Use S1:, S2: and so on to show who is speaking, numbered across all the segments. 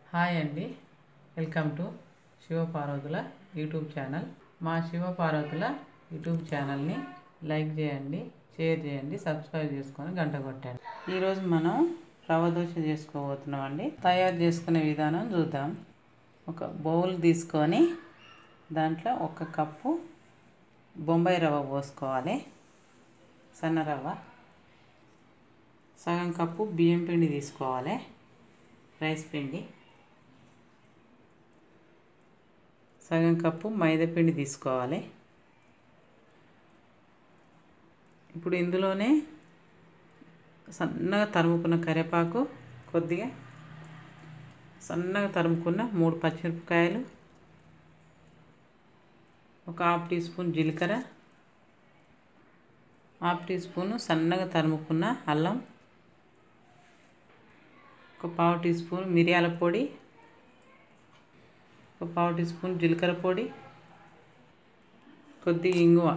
S1: hi అండి welcome to శివపార్వతుల YouTube channel మా శివపార్వతుల యూట్యూబ్ ఛానల్ని లైక్ చేయండి షేర్ చేయండి సబ్స్క్రైబ్ చేసుకొని గంట కొట్టండి ఈరోజు మనం రవ్వ దోశ చేసుకోబోతున్నాం అండి తయారు చేసుకునే విధానం చూద్దాం ఒక బౌల్ తీసుకొని దాంట్లో ఒక కప్పు బొంబాయి రవ్వ పోసుకోవాలి సన్న రవ్వ సగం కప్పు బియ్యం పిండి తీసుకోవాలి రైస్ పిండి సగం కప్పు మైదా పిండి తీసుకోవాలి ఇప్పుడు ఇందులోనే సన్నగా తరుముకున్న కరివేపాకు కొద్దిగా సన్నగా తరుముకున్న మూడు పచ్చిమిరపకాయలు ఒక హాఫ్ టీ స్పూన్ జీలకర్ర హాఫ్ టీ స్పూన్ సన్నగా తరుముకున్న అల్లం ఒక పావు టీ స్పూన్ మిరియాల పొడి ఒక పావు టీ స్పూన్ జీలకర్ర పొడి కొద్దిగా ఇంగువ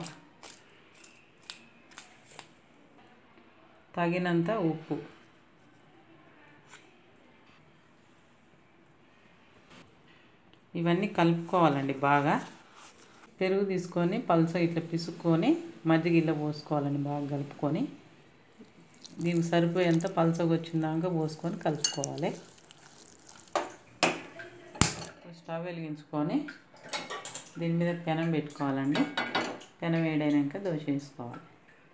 S1: తగినంత ఉప్పు ఇవన్నీ కలుపుకోవాలండి బాగా పెరుగు తీసుకొని పల్స ఇట్లా పిసుక్కొని మజ్జిగ ఇట్లా పోసుకోవాలండి బాగా కలుపుకొని దీనికి సరిపోయేంత పల్చగా వచ్చిందాక పోసుకొని కలుపుకోవాలి స్టవ్ వెలిగించుకొని దీని మీద పెనం పెట్టుకోవాలండి పెనం వేడైనాక దోశ వేసుకోవాలి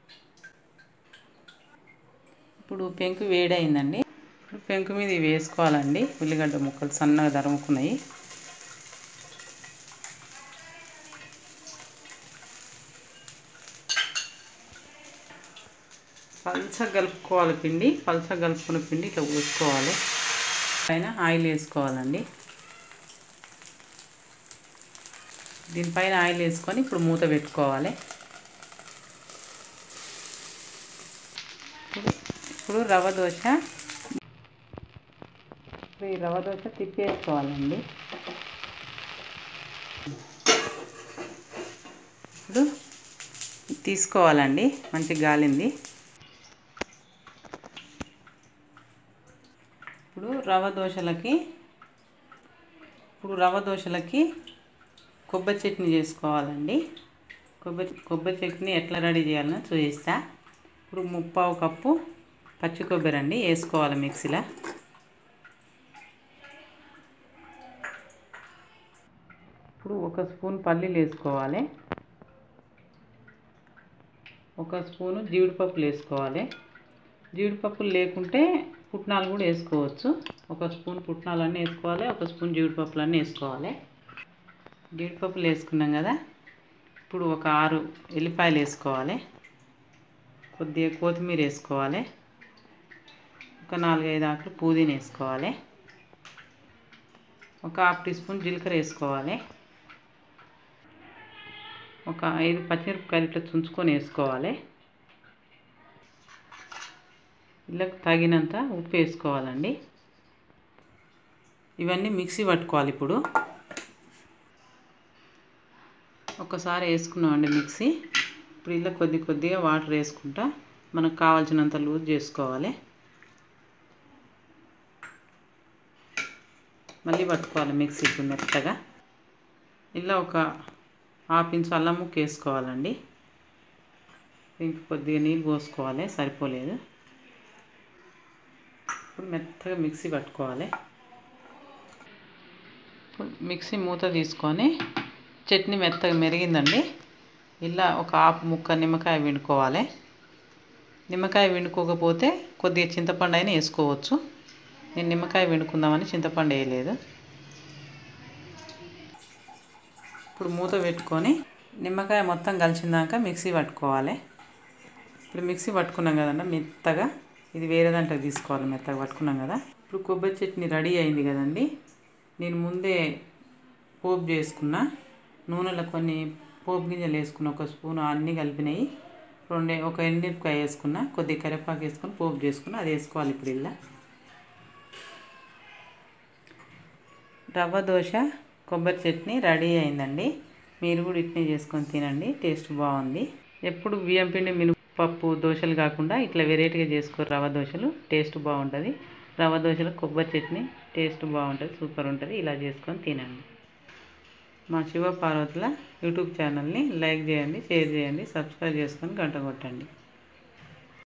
S1: ఇప్పుడు పెంకు వేడైందండి ఇప్పుడు పెంకు మీద ఇవి వేసుకోవాలండి ఉల్లిగడ్డ ముక్కలు సన్నగా దరుముకున్నాయి పల్చగా కలుపుకోవాలి పిండి పల్చగా కలుపుకున్న పిండి ఇట్లా పోసుకోవాలి పైన ఆయిల్ వేసుకోవాలండి దీనిపైన ఆయిల్ వేసుకొని ఇప్పుడు మూత పెట్టుకోవాలి ఇప్పుడు రవ్వ దోశ ఇప్పుడు ఈ రవ్వ దోశ తిప్పేసుకోవాలండి ఇప్పుడు తీసుకోవాలండి మంచి గాలింది ఇప్పుడు రవ్వ దోశలకి ఇప్పుడు రవ్వ దోశలకి కొబ్బరి చట్నీ చేసుకోవాలండి కొబ్బరి కొబ్బరి చట్నీ ఎట్లా రెడీ చేయాలనో చూపిస్తా ఇప్పుడు ముప్పావు కప్పు పచ్చి కొబ్బరి అండి వేసుకోవాలి మిక్సీలో ఇప్పుడు ఒక స్పూన్ పల్లీలు వేసుకోవాలి ఒక స్పూను జీడిపప్పులు వేసుకోవాలి జీడిపప్పులు లేకుంటే పుట్నాలు కూడా వేసుకోవచ్చు ఒక స్పూన్ పుట్నాలన్నీ వేసుకోవాలి ఒక స్పూన్ జీడిపప్పులు అన్నీ వేసుకోవాలి జీడిపప్పులు వేసుకున్నాం కదా ఇప్పుడు ఒక ఆరు ఎల్లిపాయలు వేసుకోవాలి కొద్దిగా కొత్తిమీర వేసుకోవాలి ఒక నాలుగైదు ఆకులు పుదీనా వేసుకోవాలి ఒక హాఫ్ టీ స్పూన్ జీలకర్ర వేసుకోవాలి ఒక ఐదు పచ్చిమిరపకాయలు ఇట్లా చుంచుకొని వేసుకోవాలి ఇళ్ళకు తగినంత ఉప్పు వేసుకోవాలండి ఇవన్నీ మిక్సీ పట్టుకోవాలి ఇప్పుడు ఒకసారి వేసుకున్నామండి మిక్సీ ఇప్పుడు ఇలా కొద్ది కొద్దిగా వాటర్ వేసుకుంటా మనకు కావాల్సినంత లూజ్ చేసుకోవాలి మళ్ళీ పట్టుకోవాలి మిక్సీ ఇప్పుడు మెత్తగా ఇలా ఒక హాఫ్ ఇంచ్ అల్లం ముక్క వేసుకోవాలండి దీనికి కొద్దిగా నీళ్ళు పోసుకోవాలి సరిపోలేదు ఇప్పుడు మెత్తగా మిక్సీ పట్టుకోవాలి ఇప్పుడు మిక్సీ మూత తీసుకొని చట్నీ మెత్తగా మెరిగిందండి ఇలా ఒక ఆపు ముక్క నిమ్మకాయ వండుకోవాలి నిమ్మకాయ వండుకోకపోతే కొద్దిగా చింతపండు అయినా వేసుకోవచ్చు నేను నిమ్మకాయ వండుకుందామని చింతపండు వేయలేదు ఇప్పుడు మూత పెట్టుకొని నిమ్మకాయ మొత్తం కలిసిందాక మిక్సీ పట్టుకోవాలి ఇప్పుడు మిక్సీ పట్టుకున్నాం కదండి మెత్తగా ఇది వేరే దాంట్లో తీసుకోవాలి మెత్తగా పట్టుకున్నాం కదా ఇప్పుడు కొబ్బరి చట్నీ రెడీ అయింది కదండి నేను ముందే పోపు చేసుకున్నా నూనెలో కొన్ని పోపు గింజలు వేసుకున్న ఒక స్పూన్ అన్నీ కలిపినాయి రెండే ఒక ఎండిమిరపకాయ వేసుకున్న కొద్దిగా కరివేపాకు వేసుకొని పోపు చేసుకున్న అది వేసుకోవాలి ఇప్పుడు ఇలా రవ్వ దోశ కొబ్బరి చట్నీ రెడీ అయిందండి మీరు కూడా ఇట్నే చేసుకొని తినండి టేస్ట్ బాగుంది ఎప్పుడు బియ్యం పిండి మినపప్పు దోశలు కాకుండా ఇట్లా వెరైటీగా చేసుకోరు రవ్వ దోశలు టేస్ట్ బాగుంటుంది రవ్వ దోశలో కొబ్బరి చట్నీ టేస్ట్ బాగుంటుంది సూపర్ ఉంటుంది ఇలా చేసుకొని తినండి మా శివ పార్వతుల యూట్యూబ్ ఛానల్ని లైక్ చేయండి షేర్ చేయండి సబ్స్క్రైబ్ చేసుకొని గంట కొట్టండి